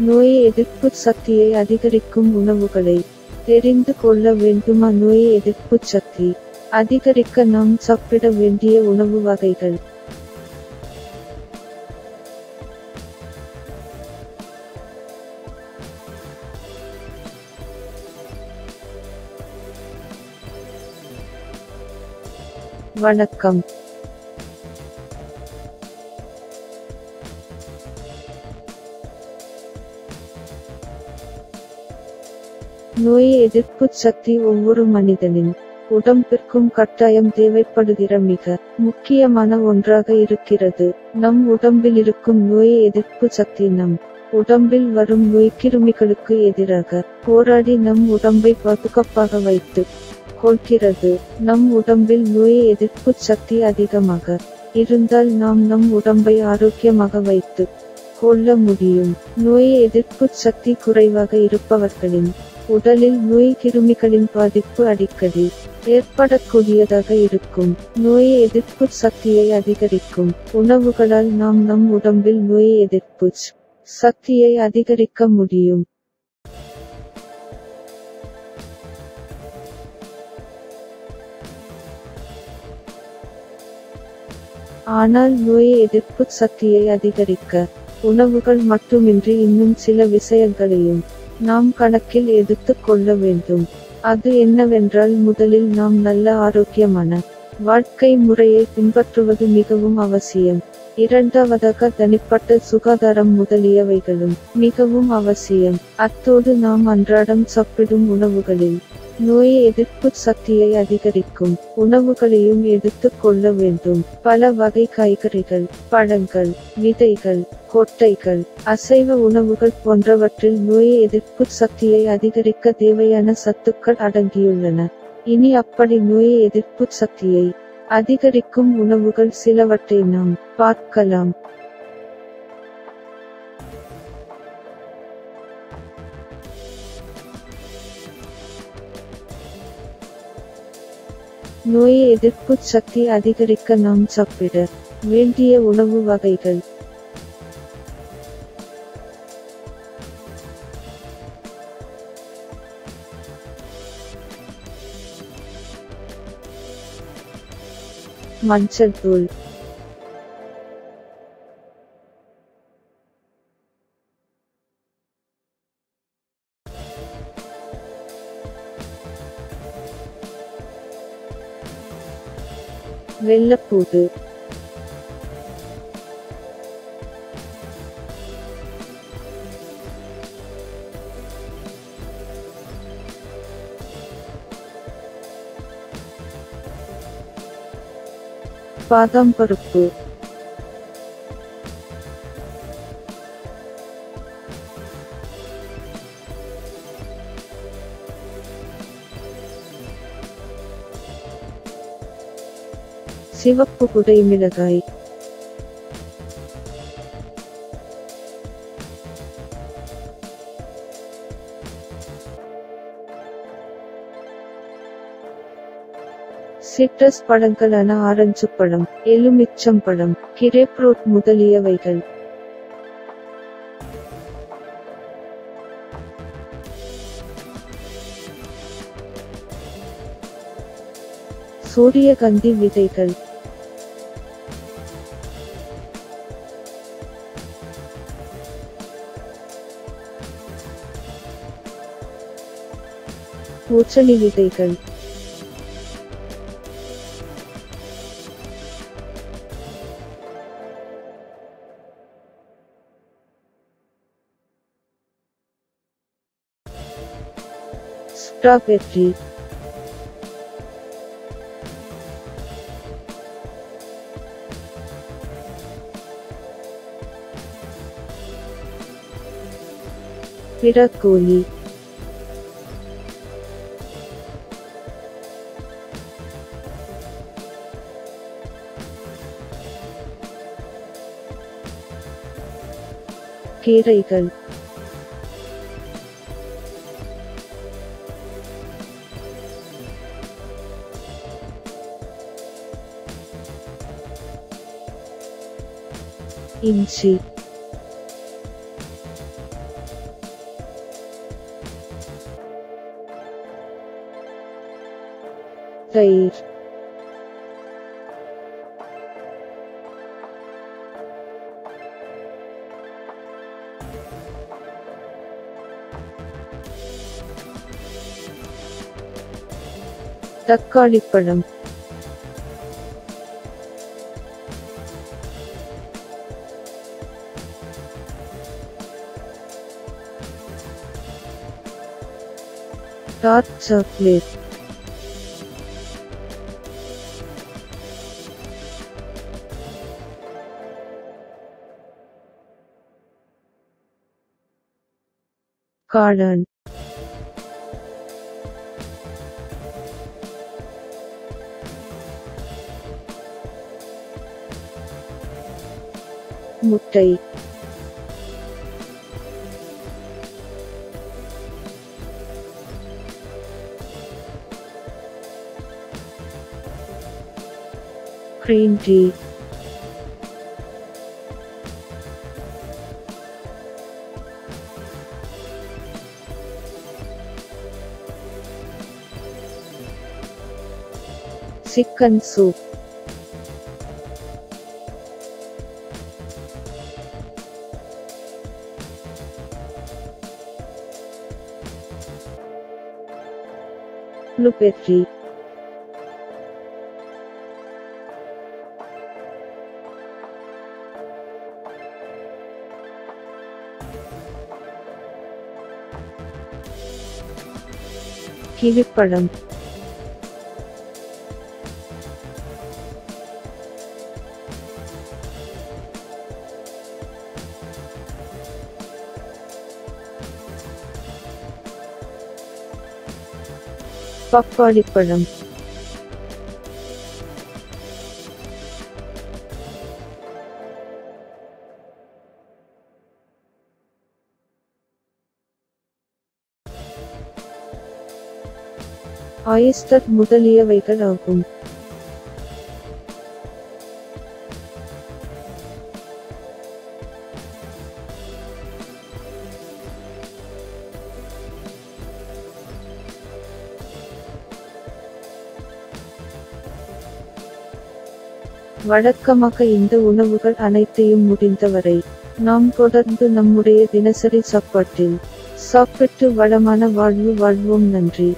நோய் எதிர்ப்பு சக்தியை அதிகரிக்கும் உணவுகளை தெரிந்து கொள்ள வேண்டுமா நோய் எதிர்ப்பு சக்தி அதிகரிக்க நாம் சாப்பிட வேண்டிய உணவு வகைகள் வணக்கம் நோய் எதிர்ப்பு சக்தி ஒவ்வொரு மனிதனின் உடம்பிற்கும் கட்டாயம் தேவைப்படுகிற மிக முக்கியமான ஒன்றாக இருக்கிறது நம் உடம்பில் இருக்கும் நோய் எதிர்ப்பு சக்தி நம் உடம்பில் வரும் நோய்க்கிருமிகளுக்கு எதிராக போராடி நம் உடம்பை பாதுகாப்பாக வைத்து கொள்கிறது நம் உடம்பில் நோய் எதிர்ப்பு சக்தி அதிகமாக இருந்தால் நாம் நம் உடம்பை ஆரோக்கியமாக வைத்து கொள்ள முடியும் நோய் எதிர்ப்பு சக்தி குறைவாக இருப்பவர்களின் உடலில் நோய் கிருமிகளின் பாதிப்பு அடிக்கடி ஏற்படக்கூடியதாக இருக்கும் நோய் எதிர்ப்பு சக்தியை அதிகரிக்கும் உணவுகளால் நாம் நம் உடம்பில் நோய் எதிர்ப்பு சக்தியை அதிகரிக்க முடியும் ஆனால் நோய் எதிர்ப்பு சக்தியை அதிகரிக்க உணவுகள் மட்டுமின்றி இன்னும் சில விஷயங்களையும் நாம் கணக்கில் எடுத்துக் கொள்ள வேண்டும் அது என்னவென்றால் முதலில் நாம் நல்ல ஆரோக்கியமான வாழ்க்கை முறையை பின்பற்றுவது மிகவும் அவசியம் இரண்டாவதாக தனிப்பட்ட சுகாதாரம் முதலியவைகளும் மிகவும் அவசியம் அத்தோடு நாம் அன்றாடம் சாப்பிடும் உணவுகளில் நோய் எதிர்ப்பு சக்தியை அதிகரிக்கும் உணவுகளையும் எடுத்துக் கொள்ள வேண்டும் பல வகை காய்கறிகள் பழங்கள் விதைகள் கொட்டைகள் அசைவ உணவுகள் போன்றவற்றில் நோய் எதிர்ப்பு சக்தியை அதிகரிக்க தேவையான சத்துக்கள் அடங்கியுள்ளன இனி அப்படி நோய் எதிர்ப்பு சக்தியை அதிகரிக்கும் உணவுகள் சிலவற்றை நாம் பார்க்கலாம் நோய் எதிர்ப்பு சக்தி அதிகரிக்க நாம் சாப்பிட வேண்டிய உணவு வகைகள் மஞ்சள் தூள் வெள்ளப்பூடு பாதாம் பருப்பு சிவப்பு குடை மிளகாய் சிட்ரஸ் பழங்களான ஆரஞ்சு பழம் எலுமிச்சம் பழம் கிரேப்ரூட் முதலியவைகள் சூரியகாந்தி விதைகள் பூசணி விதைகள் ஸ்ட்ராபெர்ரி பிறக்கோலி கீரைகள் இஞ்சி தயிர் தக்காளி பழம் டார்க் சாக்லேட் காளான் முட்டை green tea chicken soup blueberry கிவிப்பழம் பப்பாளி பழம் ஆயிஸ்டர் முதலியவைகள் ஆகும் வழக்கமாக இந்த உணவுகள் அனைத்தையும் முடிந்தவரை நாம் தொடர்ந்து நம்முடைய தினசரி சாப்பாட்டில் சாப்பிட்டு வளமான வாழ்வு வாழ்வோம் நன்றி